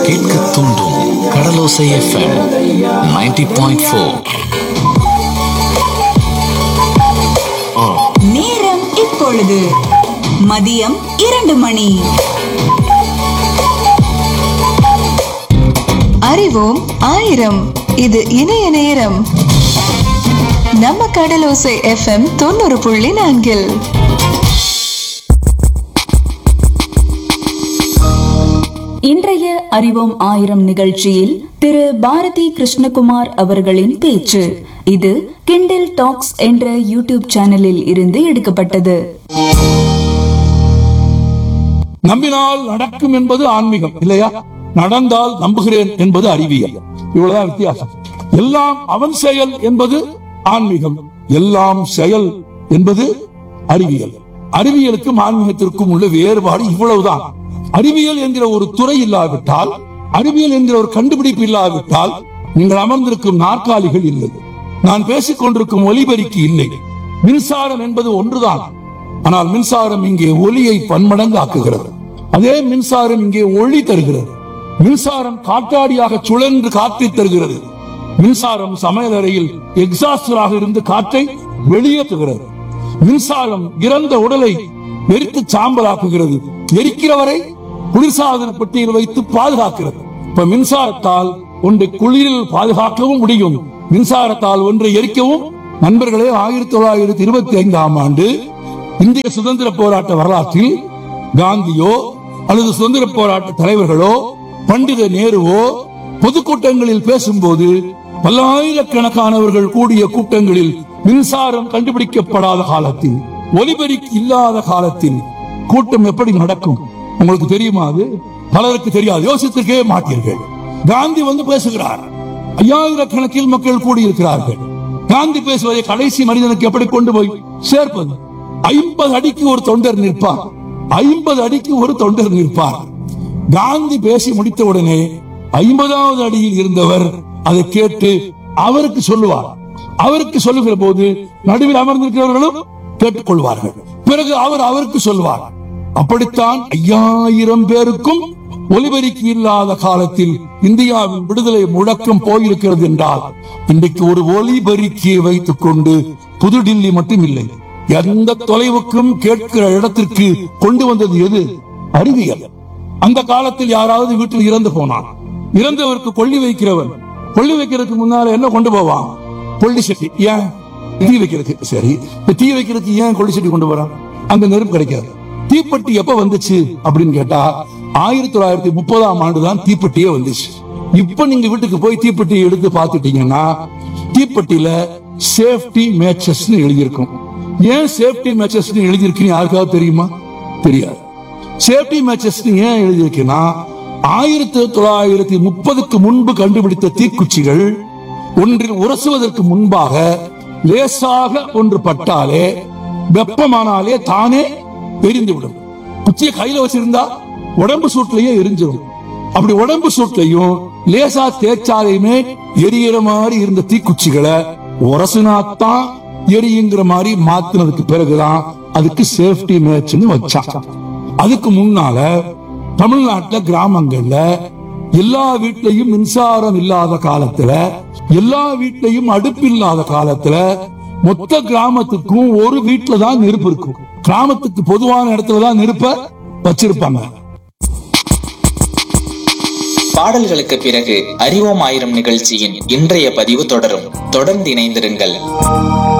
கேட்க தூண்டும் கடலோசை FM 90.4 point four நேரம் இப்பொழுது மதியம் இரண்டு மணி அறிவோம் ஆயிரம் இது இணைய நேரம் நம்ம கடலோசை எஃப்எம் தொண்ணூறு புள்ளி நான்கில் இன்றைய அறிவோம் ஆயிரம் நிகழ்ச்சியில் திரு பாரதி கிருஷ்ணகுமார் அவர்களின் பேச்சு இது கிண்டில் டாக்ஸ் என்ற யூடியூப் சேனலில் இருந்து எடுக்கப்பட்டது நம்பினால் நடக்கும் என்பது ஆன்மீகம் இல்லையா நடந்தால் நம்புகிறேன் என்பது அறிவியல் இவ்வளவுதான் வித்தியாசம் எல்லாம் அவன் செயல் என்பது ஆன்மீகம் எல்லாம் செயல் என்பது அறிவியல் அறிவியலுக்கும் ஆன்மீகத்திற்கும் உள்ள வேறுபாடு இவ்வளவுதான் அறிவியல் என்கிற ஒரு துறை இல்லாவிட்டால் அறிவியல் என்கிற ஒரு கண்டுபிடிப்பு இல்லாவிட்டால் நீங்கள் அமர்ந்திருக்கும் நாற்காலிகள் இல்லை நான் பேசிக் கொண்டிருக்கும் ஒலிபெருக்கி இல்லை மின்சாரம் என்பது ஒன்றுதான் ஆனால் மின்சாரம் இங்கே ஒலியை பன்மடங்கு ஆக்குகிறது அதே மின்சாரம் இங்கே ஒளி தருகிறது மின்சாரம் காற்றாடியாக சுழன்று காற்றை தருகிறது மின்சாரம் சமையலறையில் எக்ஸாஸ்டராக இருந்து காற்றை வெளியேற்றுகிறது மின்சாரம் இறந்த உடலை எரித்து சாம்பலாக்குகிறது எரிக்கிறவரை குளிர்சாதன பெட்டியில் வைத்து பாதுகாக்கிறது இப்ப மின்சாரத்தால் ஒன்றை குளிரில் பாதுகாக்கவும் முடியும் மின்சாரத்தால் ஒன்றை எரிக்கவும் நண்பர்களே ஆயிரத்தி தொள்ளாயிரத்தி இருபத்தி ஐந்தாம் ஆண்டு இந்திய சுதந்திர போராட்ட வரலாற்றில் காந்தியோ அல்லது சுதந்திர போராட்ட தலைவர்களோ பண்டித நேருவோ பொதுக்கூட்டங்களில் பேசும்போது பல்லாயிரக்கணக்கானவர்கள் கூடிய கூட்டங்களில் மின்சாரம் கண்டுபிடிக்கப்படாத காலத்தில் ஒலிபெருக்கி இல்லாத காலத்தில் கூட்டம் எப்படி நடக்கும் உங்களுக்கு தெரியுமா அது பலருக்கு தெரியாது யோசித்திருக்கவே மாட்டீர்கள் காந்தி வந்து பேசுகிறார் ஐயாயிரக்கணக்கில் மக்கள் கூடியிருக்கிறார்கள் காந்தி பேசுவதை கடைசி மனிதனுக்கு எப்படி கொண்டு போய் சேர்ப்பது ஐம்பது அடிக்கு ஒரு தொண்டர் நிற்பார் ஐம்பது அடிக்கு ஒரு தொண்டர் நிற்பார் காந்தி பேசி முடித்த உடனே ஐம்பதாவது அடியில் இருந்தவர் அதை கேட்டு அவருக்கு சொல்லுவார் அவருக்கு சொல்லுகிற போது நடுவில் அமர்ந்திருக்கிறவர்களும் கேட்டுக்கொள்வார்கள் பிறகு அவர் அவருக்கு சொல்லுவார் அப்படித்தான் ஐயாயிரம் பேருக்கும் ஒலிபெருக்கி இல்லாத காலத்தில் இந்தியாவின் விடுதலை முழக்கம் போயிருக்கிறது என்றால் இன்றைக்கு ஒரு ஒலிபெருக்கியை வைத்துக் கொண்டு புதுடில்லி மட்டும் இல்லை எந்த தொலைவுக்கும் கேட்கிற இடத்திற்கு கொண்டு வந்தது எது அறிவியல் அந்த காலத்தில் யாராவது வீட்டில் இறந்து போனான் இறந்தவருக்கு கொள்ளி வைக்கிறவன் கொள்ளி வைக்கிறதுக்கு முன்னால என்ன கொண்டு போவான் கொள்ளி சட்டி ஏன் தீ வைக்கிறதுக்கு சரி இப்ப தீ வைக்கிறதுக்கு ஏன் கொள்ளி சட்டி கொண்டு போறான் அங்க நெருப்பு கிடைக்காது தீப்பெட்டி எப்ப வந்துச்சு அப்படின்னு கேட்டா ஆயிரத்தி தொள்ளாயிரத்தி முப்பதாம் ஆண்டு தான் தீப்பெட்டியே வந்துச்சு இப்ப நீங்க வீட்டுக்கு போய் தீப்பெட்டியை எடுத்து பார்த்துட்டீங்கன்னா தீப்பெட்டியில சேஃப்டி மேட்சஸ் எழுதியிருக்கும் ஏன் சேஃப்டி மேட்சஸ் எழுதியிருக்குன்னு யாருக்காவது தெரியுமா தெரியாது சேஃப்டி மேட்சஸ் ஏன் எழுதியிருக்குன்னா ஆயிரத்தி தொள்ளாயிரத்தி முப்பதுக்கு முன்பு கண்டுபிடித்த தீக்குச்சிகள் ஒன்றில் உரசுவதற்கு முன்பாக லேசாக ஒன்று பட்டாலே வெப்பமானாலே தானே எரிந்து விடும் குச்சியை கையில வச்சிருந்தா உடம்பு சூட்லயே எரிஞ்சிடும் அப்படி உடம்பு சூட்லையும் லேசா தேய்ச்சாலையுமே எரியிற மாதிரி இருந்த தீக்குச்சிகளை உரசுனாத்தான் எரியுங்கிற மாதிரி மாத்தினதுக்கு பிறகுதான் அதுக்கு சேஃப்டி மேட்ச்னு வச்சான் அதுக்கு முன்னால தமிழ்நாட்டுல கிராமங்கள்ல எல்லா வீட்லயும் மின்சாரம் இல்லாத காலத்துல எல்லா வீட்லயும் அடுப்பு இல்லாத காலத்துல மொத்த கிராமத்துக்கும் ஒரு வீட்டுல தான் நெருப்பு இருக்கும் கிராமத்துக்கு பொதுவான இடத்துல தான் நெருப்ப வச்சிருப்பாங்க பாடல்களுக்கு பிறகு அறிவோம் ஆயிரம் நிகழ்ச்சியின் இன்றைய பதிவு தொடரும் தொடர்ந்து இணைந்திருங்கள்